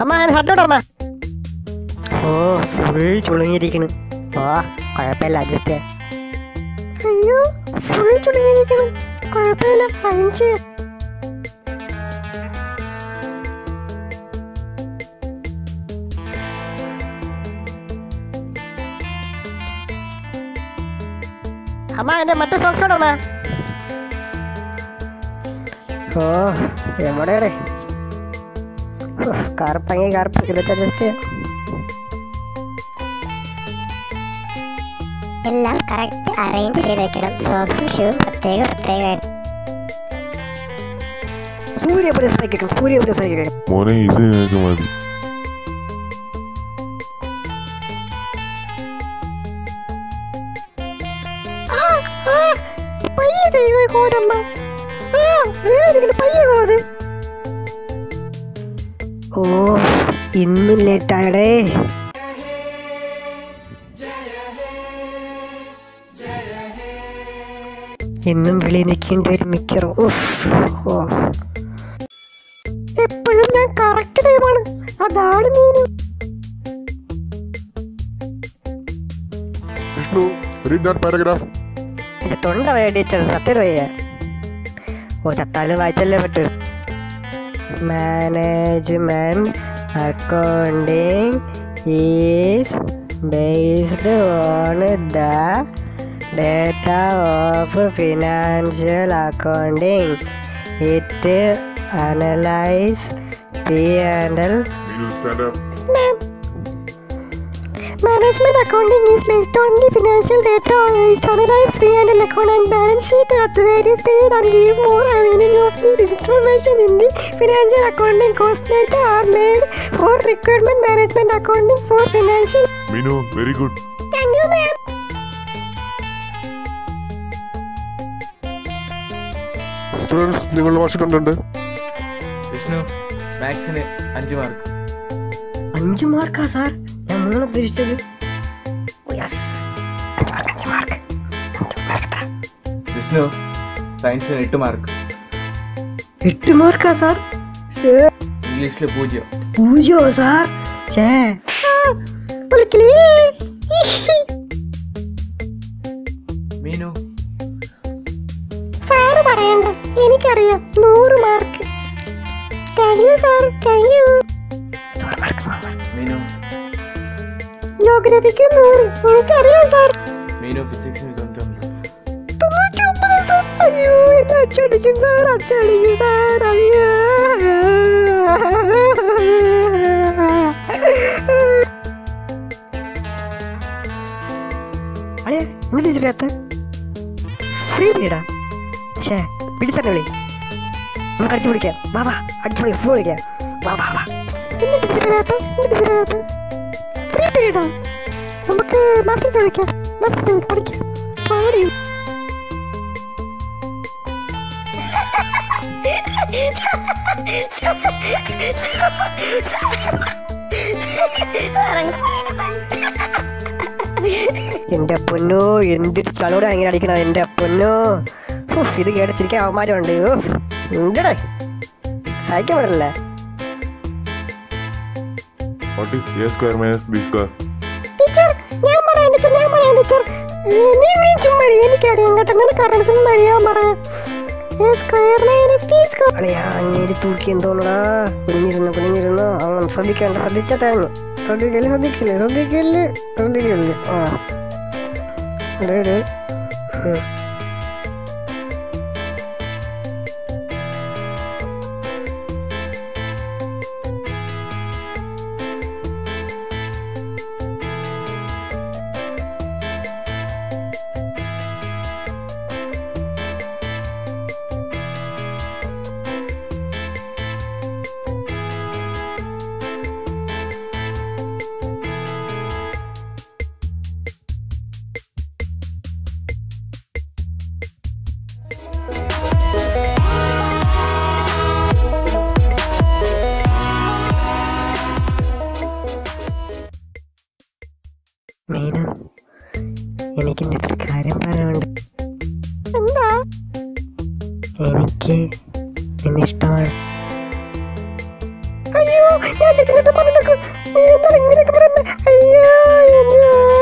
അമ്മ ഷർട്ടോട്ട് അമ്മ ഓ ഫുൾ ചുളുങ്ങിയിരിക്കണ് ഓ കുഴപ്പമില്ല അഡ്ജസ്റ്റ് ചെയ്യാം അയ്യോ ഫുൾ ചുളുങ്ങിയിരിക്കണ് കുഴപ്പമില്ല അയൺ ചെയ്യാം അമ്മ എന്റെ മറ്റേ സോക്സ് അമ്മ ഓ എവിടെയാണ് കറുപ്പങ്ങി കറുപ്പ് ഇതൊക്കെ അഡ്ജസ്റ്റ് ചെയ്യാം എല്ലാം കറക്റ്റ് അറേഞ്ച് ചെയ്ത് വെക്കണം സോക്സും ഷൂവും പ്രത്യേകം പ്രത്യേകമായിട്ട് സൂര്യ പുരസ്കാരം സൂര്യ പുരസ്കാരം മോനെ ഇത് നിനക്ക് മതി പയ്യെ ചെയ്യുവേ കോതമ്മ ആ വേദനിക്കണ പയ്യെ കോത് ഓ ഇന്നും ലേറ്റായടേ ഇന്നും വിളി നിൽക്കേണ്ടി വരും മിക്കറും ഉഫ്. ഓ എപ്പോഴും ഞാൻ കറക്റ്റ് ടൈമാണ് അതാണ് മീനും വിഷ്ണു റീഡ് ദാറ്റ് പാരഗ്രാഫ് ഇത് തൊണ്ട വേടിച്ചത് സത്യം വയ്യ ഓ ചത്താലും വായിച്ചല്ലേ പറ്റൂ management accounting is based on the data of financial accounting it analyse P and L Meenu stand up Management accounting is based on the financial data is analyzed P&L account and balance sheet at various period and give more meaning of the information in the financial accounting cost data are made for requirement management accounting for financial. Meenu very good Thank you, ma'am. Students നിങ്ങളുടെ വർഷം കണ്ടുണ്ട് വിഷ്ണു മാത്സിന് അഞ്ച് mark അഞ്ച് മാർക്കാ sir ഞാൻ മൂന്ന് പ്രതീക്ഷിച്ചത് അഞ്ച് mark അഞ്ച് mark അഞ്ച് മാർക്ക് വിഷ്ണു സയൻസിന് എട്ട് മാർക്ക് എട്ട് മാർക്കാ സാർ ഇംഗ്ലീഷിൽ പൂജ്യം പൂജ്യോ സാർ ഛേ വിളിക്കലേ മീനു സാറ് പറയണ്ട എനിക്കറിയാം നൂറ് mark thank you sir thank you Meenu ജോഗ്രഫിക്ക് നൂറ് എനിക്കറിയാം സാർ മീനു ഫിസിക്സിന് തൊണ്ണൂറ്റൊമ്പത് തൊണ്ണൂറ്റൊമ്പത് സാർ. അയ്യോ എന്നെ അച്ചടിക്കും സാർ അച്ചടിക്കും സാർ അയ്യോ അളിയ ഇങ്ങനെ ടീച്ചറിനകത്ത് ഫ്രീ പീരീഡാ പക്ഷേ പിടിച്ചെന്നെ വിളി നമുക്ക് അടിച്ചു പിടിക്കാം വാ വാ അടിച്ചു പിടിക്കാം ഫുൾ വിളിക്കാം വാ വാ വാ ഫ്രീ പീരീഡാ നമുക്ക് മാത്സ് ചോദിക്കാം മാത്സ് പഠിക്കാം പാടി എന്റെ പൊന്നോ എന്തൊരു ചളോടെ അങ്ങനെ അടിക്കണ എന്റെ പൊന്നോ ഉഫ്, ഇത് കേടച്ചിരിക്കാൻ അവന്മാരുണ്ട് ഉണ്ടടേ സഹിക്കാൻ പറ്റില്ല what is A square minus B square teacher ഞാൻ പറയാം ടീച്ചർ ഞാൻ പറയാം ടീച്ചർ നീ നീ ചുമ്മാ ഇരി, എനിക്കറിയാം കേട്ടോ നിനക്കറിയാം ചുമ്മാ ഇരി, ഞാൻ പറയാം A square minus B square. അളിയാ അങ്ങേര് തൂക്കി എന്തോന്നടാ കുഞ്ഞിരുന്നു കുഞ്ഞിരുന്നു അവൻ ശ്രദ്ധിക്കണ്ട ശ്രദ്ധിച്ചാ തേങ്ങ ശ്രദ്ധിക്കല് ശ്രദ്ധിക്കല് ശ്രദ്ധിക്കല് ശ്രദ്ധിക്കല് ആ ഇട്, ഇട്. ഉം. മീന എനിക്ക് നിന്റെ ഒരു കാര്യം പറയാനുണ്ട് എന്താ എനിക്ക് നിന്നെ ഇഷ്ടമാണ് അയ്യോ ഞാൻ ഇതിനകത്ത് പറഞ്ഞു നീ എന്താണ് ഇങ്ങനെയൊക്കെ പറയുന്നത് അയ്യോ അയ്യോ